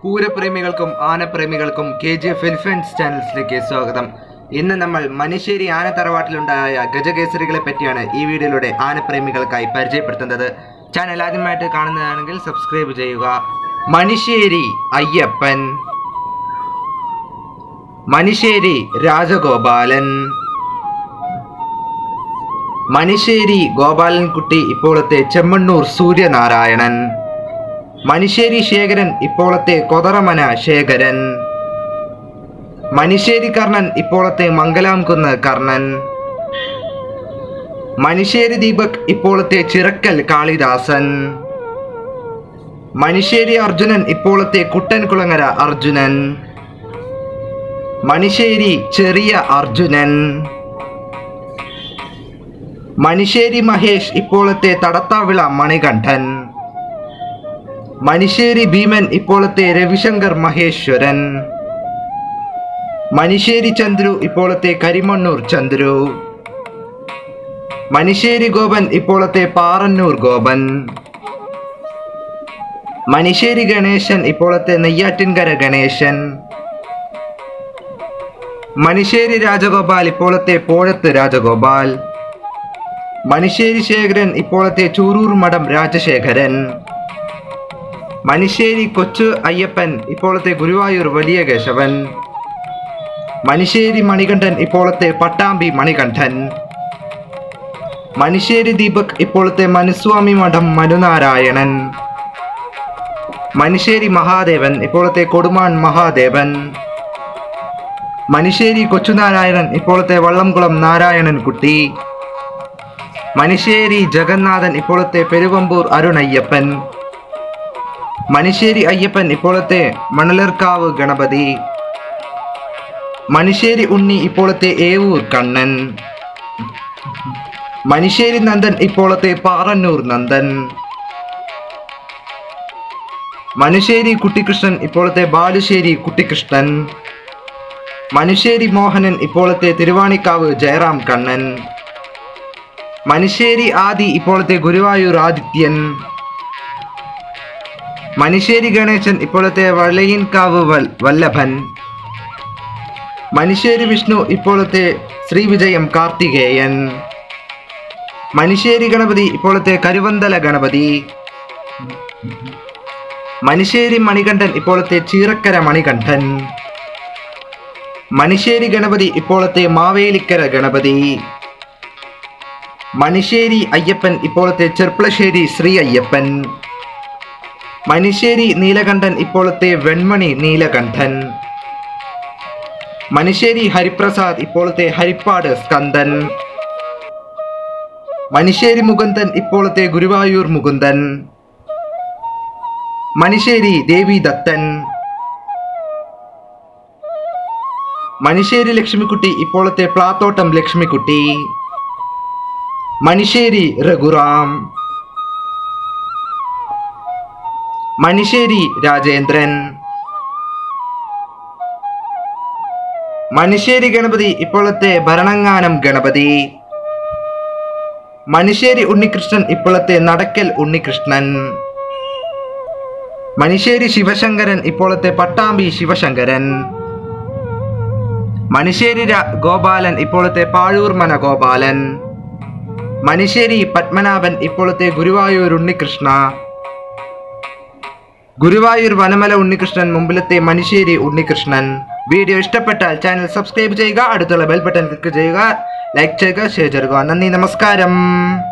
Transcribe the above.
പൂരപ്രേമികൾക്കും ആനപ്രേമികൾക്കും K G F elephants ചാനൽസിലേക്ക് സ്വാഗതം ഇന്ന് നമ്മൾ മനുശ്ശേരി ആനത്തറവാട്ടിലുണ്ടായ ഗജകേസരികളെ പറ്റിയാണ് ഈ വീഡിയോയിലൂടെ ആനപ്രേമികൾക്കായി പരിചയപ്പെടുത്തുന്നത് ചാനൽ ആദ്യമായിട്ട് കാണുന്നതാണെങ്കിൽ സബ്സ്ക്രൈബ് ചെയ്യുക മനുശ്ശേരി അയ്യപ്പൻ മനുശ്ശേരി രാജഗോപാലൻ മനുശ്ശേരി ഗോപാലൻകുട്ടി ഇപ്പോഴത്തെ ചെമ്മണ്ണൂർ സൂര്യനാരായണൻ മനുശ്ശേരി ശേഖരൻ ഇപ്പോഴത്തെ കൊതറമന ശേഖരൻ മനുശ്ശേരി കർണൻ ഇപ്പോഴത്തെ മംഗലാംകുന്ന് കർണൻ മനുശ്ശേരി ദീപക് ഇപ്പോഴത്തെ ചിറക്കൽ കാളിദാസൻ മനുശ്ശേരി അർജുനൻ ഇപ്പോഴത്തെ കുട്ടൻകുളങ്ങര അർജുനൻ മനുശ്ശേരി ചെറിയ അർജുനൻ മനുശ്ശേരി മഹേഷ് ഇപ്പോഴത്തെ തടത്താവിള മണികണ്ഠൻ മനുശ്ശേരി ഭീമൻ ഇപ്പോഴത്തെ രവിശങ്കർ മഹേശ്വരൻ മനുശ്ശേരി ചന്ദ്രു ഇപ്പോഴത്തെ കരിമണ്ണൂർ ചന്ദ്രു മനുശ്ശേരി ഗോപൻ ഇപ്പോഴത്തെ പാറന്നൂർ ഗോപൻ മനുശ്ശേരി ഗണേശൻ ഇപ്പോഴത്തെ നെയ്യാറ്റിൻകര ഗണേശൻ മനുശ്ശേരി രാജഗോപാൽ ഇപ്പോഴത്തെ പോഴത്ത് രാജഗോപാൽ മനുശ്ശേരി ശേഖരൻ ഇപ്പോഴത്തെ ചൂരൂർ മഠം രാജശേഖരൻ മനുശ്ശേരി കൊച്ചു അയ്യപ്പൻ ഇപ്പോഴത്തെ ഗുരുവായൂർ വലിയ കേശവൻ മനുശ്ശേരി മണികണ്ഠൻ ഇപ്പോഴത്തെ പട്ടാമ്പി മണികണ്ഠൻ മനുശ്ശേരി ദീപക് ഇപ്പോഴത്തെ മനുസ്വാമി മഠം മനുനാരായണൻ മനുശ്ശേരി മഹാദേവൻ ഇപ്പോഴത്തെ കൊടുമാൻ മഹാദേവൻ മനുശ്ശേരി കൊച്ചുനാരായണൻ ഇപ്പോഴത്തെ വള്ളംകുളം നാരായണൻ കുട്ടി മനുശ്ശേരി ജഗന്നാഥൻ ഇപ്പോഴത്തെ പെരുവമ്പൂർ അരുണയ്യപ്പൻ മനുശ്ശേരി അയ്യപ്പൻ ഇപ്പോഴത്തെ മണലർക്കാവ് ഗണപതി മനുശ്ശേരി ഉണ്ണി ഇപ്പോഴത്തെ ഏവൂർ കണ്ണൻ മനുശ്ശേരി നന്ദൻ ഇപ്പോഴത്തെ പാറന്നൂർ നന്ദൻ മനുശ്ശേരി കുട്ടിക്കൃഷ്ണൻ ഇപ്പോഴത്തെ ബാലുശ്ശേരി കുട്ടിക്കൃഷ്ണൻ മനുശ്ശേരി മോഹനൻ ഇപ്പോഴത്തെ തിരുവാണിക്കാവ് ജയറാം കണ്ണൻ മനുശ്ശേരി ആദി ഇപ്പോഴത്തെ ഗുരുവായൂർ ആദിത്യൻ മനുശ്ശേരി ഗണേശൻ ഇപ്പോഴത്തെ വളയിൻകാവ് വൽ- വല്ലഭൻ മനുശ്ശേരി വിഷ്ണു ഇപ്പോഴത്തെ ശ്രീവിജയം കാർത്തികേയൻ മനുശ്ശേരി ഗണപതി ഇപ്പോഴത്തെ കരുവന്തല ഗണപതി മനുശ്ശേരി മണികണ്ഠൻ ഇപ്പോഴത്തെ ചീറക്കര മണികണ്ഠൻ മനുശ്ശേരി ഗണപതി ഇപ്പോഴത്തെ മാവേലിക്കര ഗണപതി മനുശ്ശേരി അയ്യപ്പൻ ഇപ്പോഴത്തെ ചെർപ്പളശ്ശേരി ശ്രീ അയ്യപ്പൻ മനുശ്ശേരി നീലകണ്ഠൻ ഇപ്പോഴത്തെ വെൺമണി നീലകണ്ഠൻ മനുശ്ശേരി ഹരിപ്രസാദ് ഇപ്പോഴത്തെ ഹരിപ്പാട് സ്കന്ദൻ മനുശ്ശേരി മുകുന്ദൻ ഇപ്പോഴത്തെ ഗുരുവായൂർ മുകുന്ദൻ മനുശ്ശേരി ദേവി ദത്തൻ മനുശ്ശേരി ലക്ഷ്മിക്കുട്ടി ഇപ്പോഴത്തെ പ്ലാത്തോട്ടം ലക്ഷ്മിക്കുട്ടി മനുശ്ശേരി രഘുറാം മനുശ്ശേരി രാജേന്ദ്രൻ മനുശ്ശേരി ഗണപതി ഇപ്പോഴത്തെ ഭരണങ്ങാനം ഗണപതി മനുശ്ശേരി ഉണ്ണികൃഷ്ണൻ ഇപ്പോഴത്തെ നടക്കൽ ഉണ്ണികൃഷ്ണൻ മനുശ്ശേരി ശിവശങ്കരൻ ഇപ്പോഴത്തെ പട്ടാമ്പി ശിവശങ്കരൻ മനുശ്ശേരി രാ- ഗോപാലൻ ഇപ്പോഴത്തെ പാഴൂർമന ഗോപാലൻ മനുശ്ശേരി പത്മനാഭൻ ഇപ്പോഴത്തെ ഗുരുവായൂർ ഉണ്ണികൃഷ്ണ ഗുരുവായൂർ വനമല ഉണ്ണികൃഷ്ണൻ മുമ്പിലത്തെ മനുശ്ശേരി ഉണ്ണികൃഷ്ണൻ വീഡിയോ ഇഷ്ടപ്പെട്ടാൽ ചാനൽ സബ്സ്ക്രൈബ് ചെയ്യുക അടുത്തുള്ള ബെൽ ബട്ടൺ ക്ലിക്ക് ചെയ്യുക ലൈക്ക് ചെയ്യുക ഷെയർ ചെയ്യുക നന്ദി നമസ്കാരം